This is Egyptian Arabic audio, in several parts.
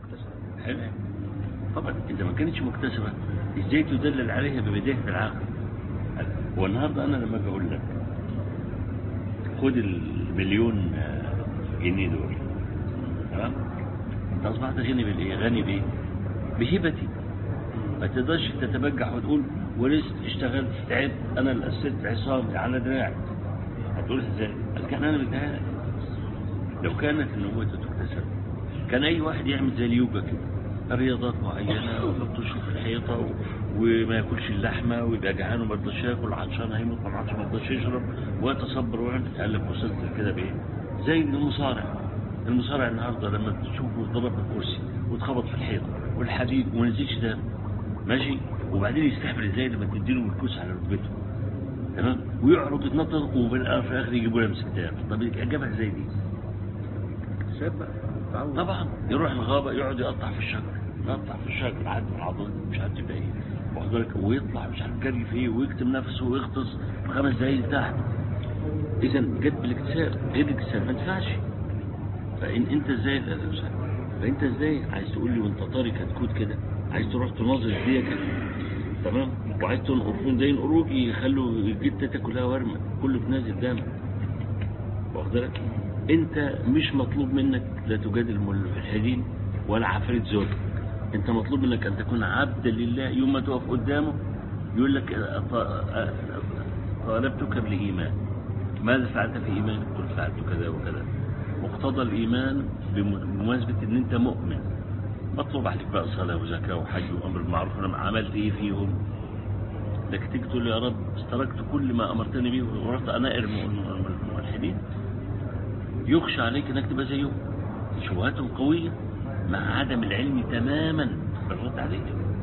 مكتسبة حلو طبعا اذا ما كانتش مكتسبه ازاي تدلل عليها ببدايه العقل والنهارده انا لما اجي اقول لك خد المليون آه، جنيه دول تمام انت اصبحت غني بالايه غني بايه بهبتي ما تقدرش تتبجح وتقول ورثت اشتغلت تعبت انا اللي اسست عصام على دراعي هتقول ازاي قال كان انا بديها لك. لو كانت النبوة تكتسب كان اي واحد يعمل زي اليوجا كده رياضات معينة ويحط وشه في الحيطة و... وما ياكلش اللحمة ويبقى جعان وما يرضاش ياكل عطشان هيموت ما عطشان ما يرضاش يشرب ويتصبر ويعمل قال لك وصلت كده بايه؟ زي المصارع المصارع النهارده لما تشوفه ضرب بالكرسي واتخبط في الحيطة والحديد وما نزلش دم ماشي وبعدين يستحمل ازاي لما تديله الكوس على ركبته تمام ويعرض يتنطط وفي الاخر يجيبوا له مسكتان طب جابها ازاي دي؟ شاب بقى تعود طبعا يروح الغابة يقعد يقطع في الشجر يقطع في الشجر لحد ما العضلات مش عارف تبقى ايه واخد بالك ويطلع مش عارف جري في ايه ويكتم نفسه ويغطس في خمس دقايق تحت اذا جت بالاكتساب غير الاكتساب ما ينفعش فان انت ازاي فانت ازاي عايز تقول لي وانت طاري كتكوت كده عايز تروح تناظر دي كده تمام وعايز تنقر فين زي نقروك يخلوا جتتك كلها ورمه كله بنازل دم واخد بالك انت مش مطلوب منك لا تجادل الملحدين ولا عفريت زول انت مطلوب منك ان تكون عبدا لله يوم ما تقف قدامه يقول لك اه، اه، طالبتك بالايمان ماذا فعلت في ايمانك قلت فعلت كذا وكذا مقتضى الايمان بمناسبه ان انت مؤمن مطلوب عليك بقى صلاه وزكاه وحج وامر بالمعروف ونهي عن- عملت ايه فيهم لكن تيجي تقول لي يا رب استركت كل ما امرتني به ورحت انائر الملحدين يخشى عليك انك تبقى زيهم شبهاتهم قوية مع عدم العلم تماما بالرد عليك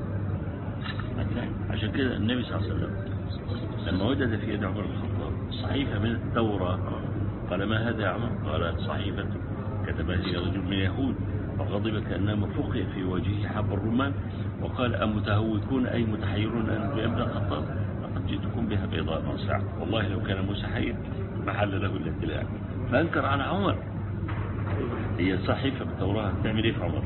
هتلاقي. عشان كده النبي صلى الله عليه وسلم لما وجد في يد عمر بن الخطاب صحيفة من التوراة قال ما هذا يا عمر قال صحيفة كتبها لي رجل من اليهود فغضب كأنما فقئ في وجهه حب الرمان وقال أمتهوكون أي متحيرون أن يا ابن الخطاب لقد جئتكم بها بيضاء ناصعة والله لو كان موسى حيا ما حل له الابتلاء فأنكر على عمر هي صحيفة بالتوراة تعمل ايه في عمر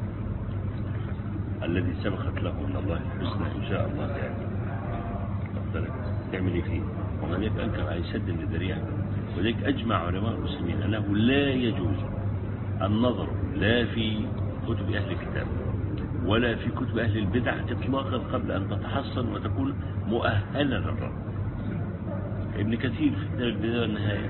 الذي سبقت له من الله الحسنى ان شاء الله تعالى واخد بالك؟ تعمل ايه فيه وذلك انكر عليه سد للذريعه ولذلك اجمع علماء المسلمين انه لا يجوز النظر لا في كتب اهل الكتاب ولا في كتب اهل البدع اطلاقا قبل ان تتحصن وتكون مؤهلا للرد ابن كثير في كتاب البدايه والنهايه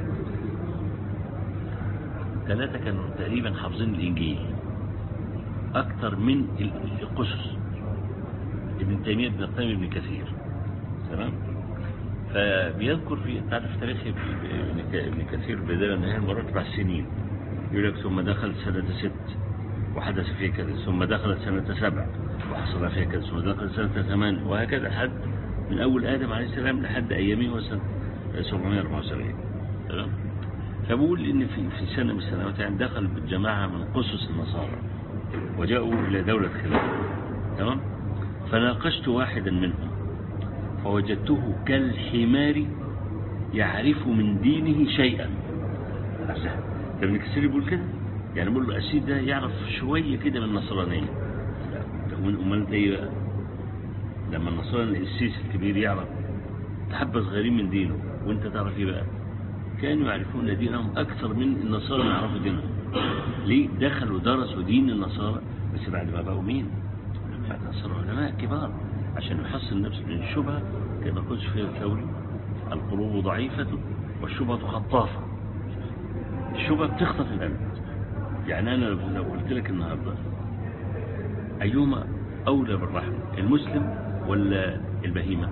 ثلاثة كانوا تقريبا حافظين الإنجيل أكثر من ال- القصص ابن تيمية ابن القيم ابن كثير تمام فبيذكر في تعرف تاريخ ابن ك- ابن كثير بداية النهاية مرات أربع سنين يقول لك ثم دخل سنة ست وحدث فيه كذا ثم دخلت سنة سبع وحصل فيها كذا ثم دخلت سنة ثمان وهكذا لحد من أول آدم عليه السلام لحد أيامه وسنة 774 تمام فبقول ان في في سنه من السنوات يعني دخل جماعه من قصص النصارى وجاءوا الى دوله خلافه تمام فناقشت واحدا منهم فوجدته كالحمار يعرف من دينه شيئا ده ابن كثير بيقول كده يعني بيقول له السيد ده يعرف شويه كده من النصرانيه امال انت ايه بقى لما النصراني السيسي الكبير يعرف حبه صغيرين من دينه وانت تعرف ايه بقى كانوا يعرفون دينهم أكثر من النصارى ما يعرفوا دينهم ليه دخلوا درسوا دين النصارى بس بعد ما بقوا مين بعد ما صاروا علماء كبار عشان يحصن نفسه من الشبهة كما قلت في الثوري القلوب ضعيفة والشبهة خطافة الشبهة بتخطف القلب يعني أنا لو لو قلت لك النهاردة أيهما أولى بالرحمة المسلم ولا البهيمة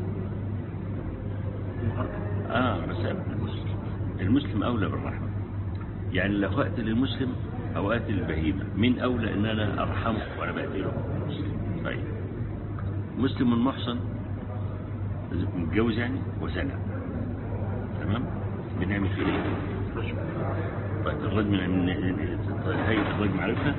آه بس المسلم المسلم أولى بالرحمة يعني لو أقتل المسلم أو أقتل البهيمة من أولى إن أنا أرحمه وأنا بقتله طيب مسلم محصن متجوز يعني وزنى تمام بنعمل فيه ايه؟ طيب الرجم من طيب هيئة الرجم عارفها؟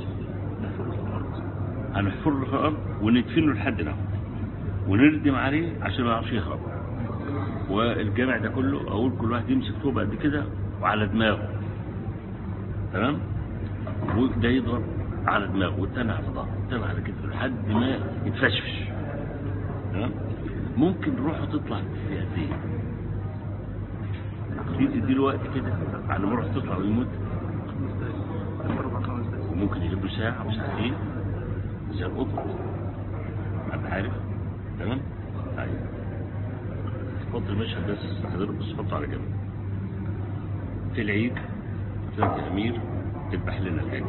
هنحفر له في الأرض وندفن له لحد نهر ونردم عليه عشان ما يعرفش يهرب والجامع ده كله اقول كل واحد يمسك طوبه قد كده وعلى دماغه تمام وده يضرب على دماغه والتاني على ظهره والتاني على كتفه لحد ما يتفشفش تمام ممكن روحه تطلع في قد ايه؟ دي تديله وقت كده على ما روحه تطلع ويموت خمس دقايق أربع خمس دقايق وممكن يجيب له ساعة أو ساعتين زي القطط حد عارف تمام؟ طيب حط المشهد بس حضرتك بس حطه على جنب في العيد تلاقي الأمير تذبح لنا العجل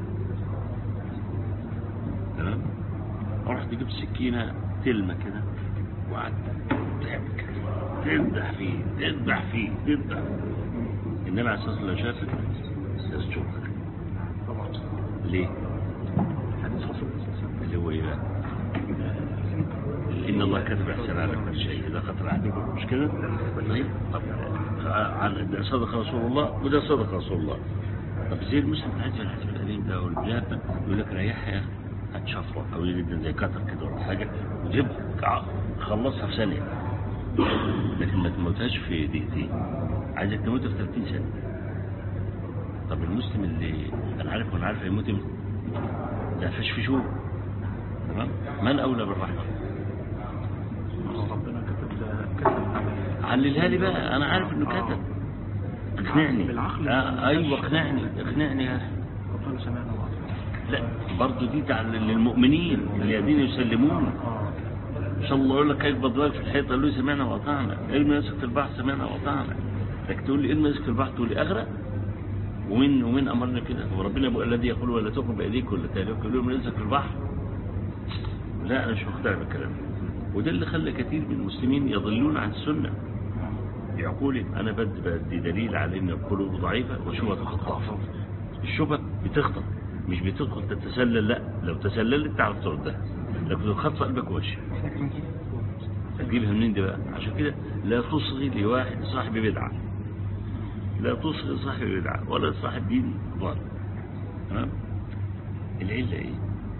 تمام؟ رحت جبت سكينة تلمة كده وقعدت تحبك تذبح فيه تذبح فيه تذبح النبي عليه الصلاة والسلام لو شافك يسجدك طبعا ليه؟ حديث رسول الله صلى الله عليه وسلم اللي هو ايه بقى؟ إن الله كتب إحسان على كل شيء إذا خطر عليكم مش كده؟ طيب طب عن ده صدق رسول الله وده صدق رسول الله طب زي المسلم الحديث الحديث القديم ده والبلاد ده يقول لك ريحها يا أخي هتشفرة أو جدا زي كتر كده ولا حاجة وجيبها خلصها في ثانية لكن ما تموتهاش في دقيقتين عايزك تموتها في 30 ثانية طب المسلم اللي أنا عارف وأنا عارف هيموت امتى ده فشفشوه تمام من أولى بالرحمة ربنا كتب كتب على عللها لي بقى انا عارف انه كتب اقنعني بالعقل. آه ايوه اقنعني اقنعني يا اخي وقال سمعنا وأطعنا لا برضه دي تعلل للمؤمنين الذين يسلمون اه ان شاء الله يقول لك هيك بضواك في الحيطه قال له سمعنا واطعنا ارمي نفسك في البحر سمعنا واطعنا لكن تقول لي ارمي نفسك في البحر تقول لي اغرق ومين ومين امرنا كده هو ربنا يقول الذي يقول ولا تقم بايديك ولا تهلك يقول ارمي نفسك في البحر لا انا مش مقتنع بالكلام ده وده اللي خلى كثير من المسلمين يضلون عن السنه بعقولهم انا بدي بدي دليل على ان القلوب ضعيفه وشبهه خطافه الشبهه بتخطف مش بتدخل تتسلل لا لو تسللت تعرف تردها لكن تخطف قلبك ووشك هتجيبها منين دي بقى عشان كده لا تصغي لواحد صاحب بدعه لا تصغي صاحب بدعه ولا صاحب دين ضال تمام العله ايه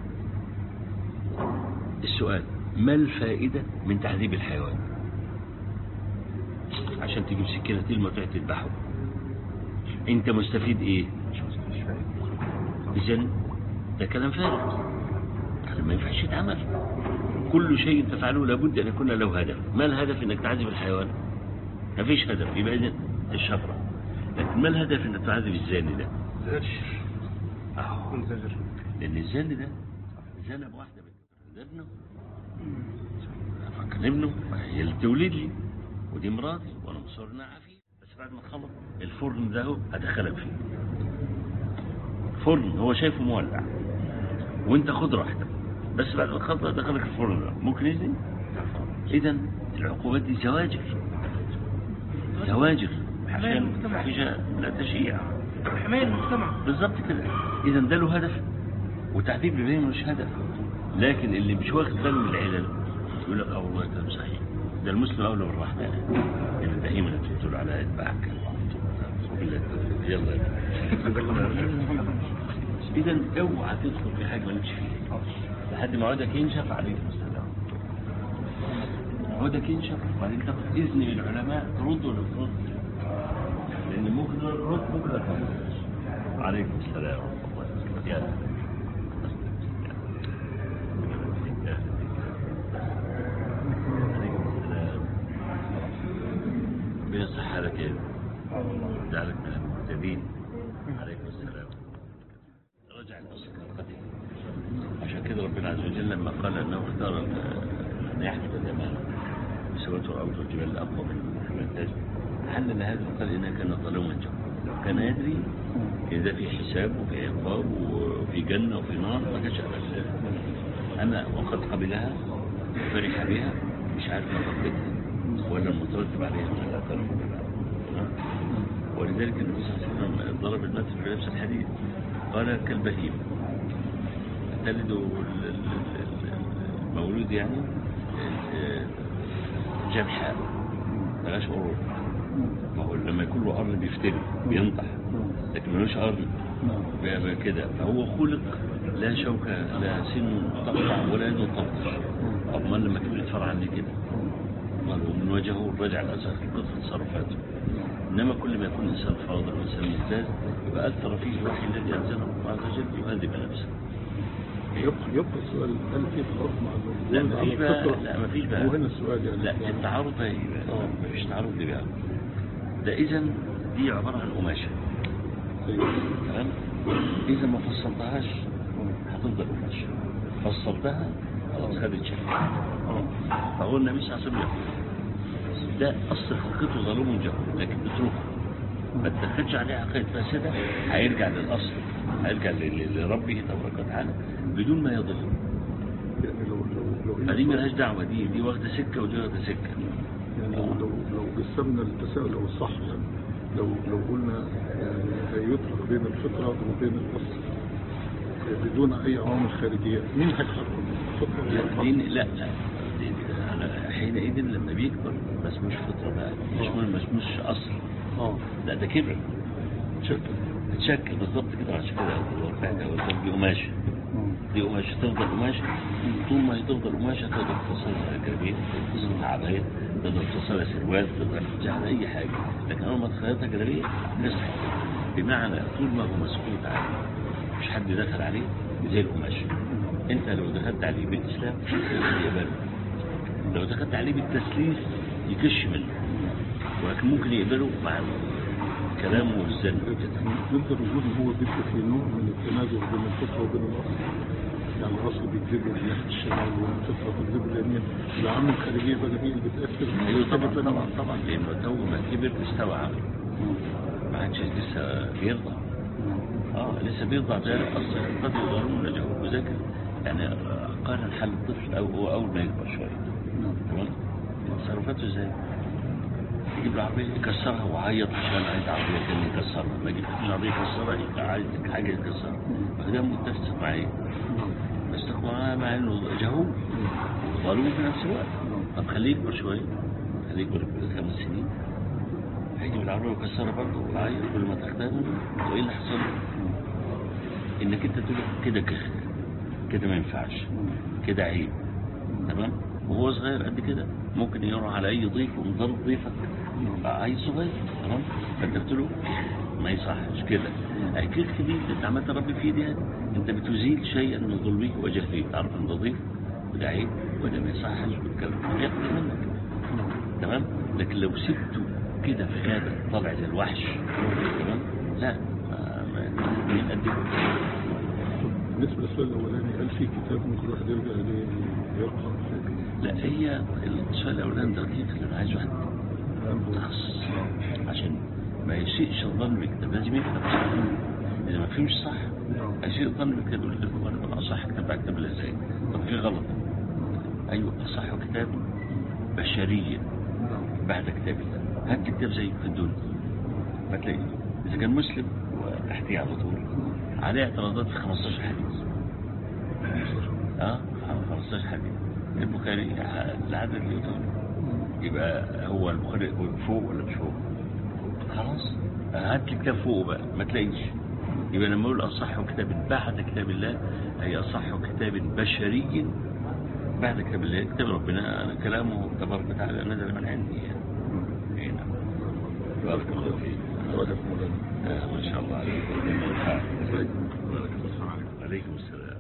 السؤال ما الفائده من تعذيب الحيوان عشان تجيب سكينه تلمه وتقعد تذبحه انت مستفيد ايه اذا ده كلام فارغ هذا ما ينفعش يتعمل كل شيء تفعله لابد ان يكون له هدف ما الهدف انك تعذب الحيوان ما فيش هدف يبقى اذن الشفره لكن ما الهدف انك تعذب الزاني ده زجر اهو كن زجر لان الزاني ده زنى بواحده بنت ده ابنه فكان ابنه هي اللي تولد لي ودي مراتي وانا مصر انها عافيه بس بعد ما تخلص الفرن ده هو هدخلك فيه فرن هو شايفه مولع وانت خد راحتك بس بعد ما تخلص دخلك الفرن ده ممكن يزني اذا العقوبات دي زواجر زواجر عشان المجتمع. الفاحشه لا تشيع حماية المجتمع بالظبط كده اذا ده له هدف وتعذيب البين مش هدف لكن اللي مش واخد باله من العلل يقول لك اه والله كلام صحيح ده المسلم اولى بالرحمن البهيمه اللي بتقول على اتباعك بالله التوفيق. يلا اذا اوعى تدخل في حاجه مالكش فيها لحد ما عودك ينشف عليك السلام عودك ينشف وبعدين تاخد اذن من العلماء ترد ولا ترد لان ممكن ترد ممكن لا ترد عليكم السلام ورحمه الله وبركاته يا يا. عليكم السلام بيصح حالك ايه؟ جعلك من المهتدين عليكم السلام رجع النصر القديم عشان كده ربنا عز وجل لما قال انه اختار ان يحمل اليمن سوته الارض والجبال الاقوى من حملتاج حلل هذا وقال انها كانت ظلوما جهلا لو كان يدري اذا في حساب وفي عقاب وفي جنه وفي نار ما كانش أبدا. اما وقد قبلها وفرح بها مش عارف ما قبلتها ولا المترتب عليها من الاثر ولذلك النبي صلى الله عليه وسلم ضرب المثل في نفس الحديث قال كالبهيمه تلد ال- ال- ال- المولود يعني آه، جمحاء ملهاش قرون ما هو لما يكون له قرن بيفتري بينطح لكن ملوش قرن بيبقى كده فهو خلق لا شوكة لا سن تقطع ولا يد تبطش طب ما لما كبر يتفرع عني كده قال ومن وجهه الرجع الأزهر في قصة تصرفاته إنما كل ما يكون إنسان فاضل وإنسان ممتاز يبقى أثر فيه الوحي الذي أنزله الله عز وجل يهذب نفسه يبقى يبقى السؤال هل في تعارض مع لا الوجود على مفيش بقى الفطرة؟ لا مفيش بقى هو هنا السؤال يعني لا يعني التعارض ده ايه بقى؟ آه. مفيش تعارض دي بقى ده اذا دي عباره عن قماشه أيوه. تمام اذا ما فصلتهاش هتفضل قماشه فصلتها خلاص خدت شكل آه. فهو النبي صلى الله عليه وسلم يقول ده اصل خلقته ظلوم جهل لكن اتركه ما تدخلش عليه عقيده فاسده هيرجع للاصل هيرجع ل- ل- لربه تبارك وتعالى بدون ما يضل يعني لو لو لو فدي ملهاش دعوه دي دي واخده سكه ودي واخده سكه يعني لو لو لو قسمنا التساؤل او الصح يعني لو لو قلنا يعني هيطلق بين الفطره وبين الاصل بدون اي عوامل خارجيه مين هيحكم الفطره ولا الأصل؟ دين لا لا دي- دي- أنا حينئذ لما بيكبر ما اسموش فطره بقى مش ما اسموش اصل اه لا ده كبر شكل اتشكل بالظبط كده عشان كده الواقع ده دي قماشه دي قماشه تفضل قماشه طول ما هي تفضل قماشه تقدر توصلها جرابيه تقدر توصلها عبايه تقدر توصلها سروال تقدر توصلها اي حاجه لكن اول ما تخيطها جرابيه نسخ بمعنى طول ما هو مسكوت عليه مش حد دخل عليه زي القماشه انت لو دخلت عليه بالاسلام يقبله لو دخلت عليه بالتسليس يكش منه ولكن ممكن يقبله مع كلامه والزن نقدر نقول ان هو بيبقى في نوع من التنازع بين الفطره وبين الاصل يعني الاصل بيجذبه ناحيه الشمال والفطره بتجذبه اليمين العوامل الخارجيه بقى هي اللي بتاثر ايوه طبعا طبعا طبعا لانه تو ما كبر استوى عقله ما عادش لسه بيرضع اه لسه بيرضع ده اصلا قد يضرون له وذاكر يعني قال حل الطفل او هو اول ما يكبر شويه تمام تصرفاته ازاي؟ يجيب العربية يكسرها وعيط عشان عايز عربية تانية يكسرها ما يجيب العربية يكسرها يبقى عايز حاجة يكسرها فده متفق معايا بس تقوى معاه مع انه جهول ظلوم في نفس الوقت طب خليه يكبر شوية خليه يكبر خمس سنين هيجي بالعربية ويكسرها برضه ويعيط كل ما تاخدها منه وايه اللي حصل له؟ انك انت تقول له كده كخ كده ما ينفعش كده عيب تمام وهو صغير قد كده ممكن يروح على اي ضيف ومضرب ضيفك عيل صغير تمام فانت قلت له ما يصحش كده اكيد كبير انت عمال تربي فيه دي انت بتزيل شيئا من ظلمه وجهله تعرف ان ده ضيف وده عيب وده ما يصحش والكلام ده ياخد منك تمام لكن لو سبته كده في غابه طالع زي الوحش تمام لا ما- ما- مين قدمه بالنسبه للسؤال الاولاني هل في كتاب ممكن الواحد يرجع اليه يقرا لا هي السؤال الاولاني دقيق اللي انا عايز واحد متخصص عشان ما يسيئش الظن بالكتاب لازم يفهم صح اذا ما فهمش صح هيسيء الظن بالكتاب يقول لك هو انا اصح كتاب بعد كتاب ازاي طب في غلط ايوه اصح كتاب بشريا بعد كتاب الله هات لي كتاب زيه في الدنيا ما تلاقيه اذا كان مسلم وتحتيه على طول عليه اعتراضات في 15 حديث اه 15 حديث البخاري العدد اللي يطلب يبقى هو البخاري فوق ولا مش فوق خلاص هات لي كتاب فوقه بقى ما تلاقيش يبقى لما اقول اصح كتاب بعد كتاب الله اي اصح كتاب بشري بعد كتاب الله كتاب ربنا أنا كلامه تبارك وتعالى نزل من عندي يعني أي نعم بارك الله فيك وعليكم السلام آه، ما شاء الله عليك عليكم السلام عليكم السلام